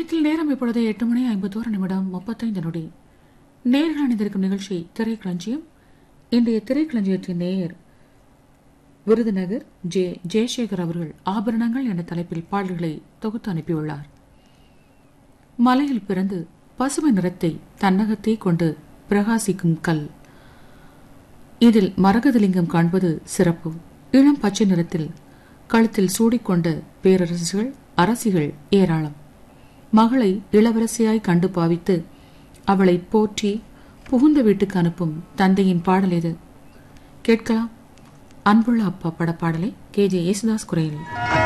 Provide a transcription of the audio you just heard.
நிலையத்தில் நேரம் இப்பொழுது எட்டு மணி ஐம்பத்தோரு நிமிடம் முப்பத்தைந்து நொடி நேர்கள் அணிந்திருக்கும் நிகழ்ச்சி திரைக்களஞ்சியம் இன்றைய திரைக்களஞ்சியத்தின் நேயர் விருதுநகர் ஜே ஜெயசேகர் அவர்கள் ஆபரணங்கள் என்ற தலைப்பில் பாடல்களை தொகுத்து அனுப்பியுள்ளார் மலையில் பிறந்து பசுமை நிறத்தை தன்னகத்தே கொண்டு பிரகாசிக்கும் கல் இதில் மரகதலிங்கம் காண்பது சிறப்பு இளம் பச்சை நிறத்தில் கழுத்தில் சூடிக்கொண்ட பேரரசுகள் அரசிகள் ஏராளம் மகளை இளவரசியாய் கண்டு பாவித்து அவளை போற்றி புகுந்த வீட்டுக்கு அனுப்பும் தந்தையின் பாடல் இது கேட்கலாம் அன்புள்ள அப்பா பட பாடலை கே ஜே யேசுதாஸ் குரலில்